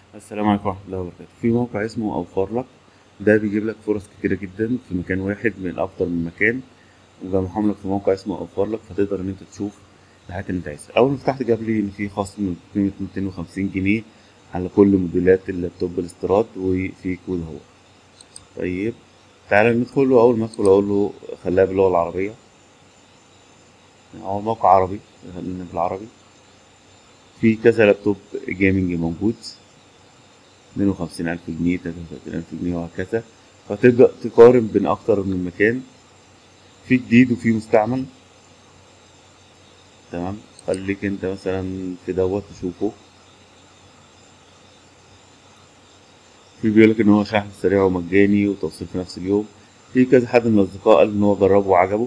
السلام عليكم ورحمة الله وبركاته في موقع اسمه أوفر لك ده بيجيب لك فرص كتيرة جدا في مكان واحد من أكتر من مكان وجمعهم لك في موقع اسمه أوفر لك فتقدر إن أنت تشوف الحاجات اللي أنت عايزها أول ما فتحت جاب لي إن في خصم بقيمة 250 جنيه على كل موديلات اللابتوب الاستيراد وفي كود هو طيب تعالى ندخل وأول ما أدخل أقول له خليها باللغة العربية هو موقع عربي خلينا بالعربي في كذا لابتوب جيمنج موجود اتنين وخمسين ألف جنيه تلاتة وتلاتين ألف جنيه وهكذا فتبدأ تقارن بين أكتر من مكان في جديد وفي مستعمل تمام خليك انت مثلا في دوت تشوفه في بيقولك ان هو شحن سريع ومجاني وتوصيل في نفس اليوم في كذا حد من الأصدقاء قال ان هو جربه وعجبه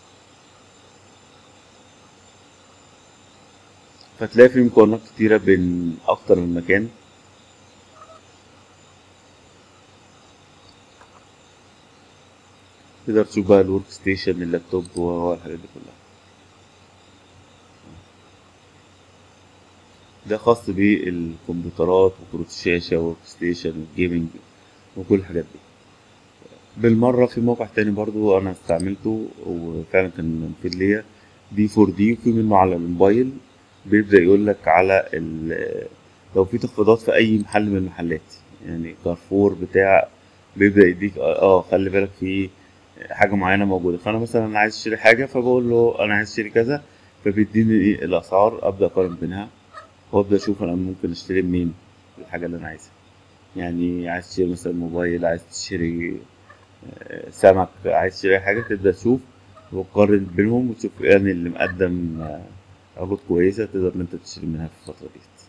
فتلاقي في مقارنات كتيرة بين أكتر من مكان تقدر تشوف بقى الورك ستيشن اللابتوب والحاجات دي كلها ده خاص بالكمبيوترات وكروت الشاشة والورك ستيشن والجيمنج وكل الحاجات دي بالمرة في موقع تاني برضو أنا استعملته وفعلا كان مفيد ليا دي فور دي وفي منه على الموبايل بيبدأ يقولك على ال لو في تخفيضات في أي محل من المحلات يعني كارفور بتاع بيبدأ يديك اه خلي بالك في حاجة معينة موجودة فأنا مثلا عايز أشتري حاجة فبقول له أنا عايز أشتري كذا فبيديني إيه الأسعار أبدأ أقارن بينها وأبدأ أشوف أنا ممكن أشتري منين الحاجة اللي أنا عايزها يعني عايز تشتري مثلا موبايل عايز تشتري آه، سمك عايز تشتري حاجة تبدأ تشوف وتقارن بينهم وتشوف يعني اللي مقدم آه، عروض كويسة تقدر إن أنت تشتري منها في الفترة دي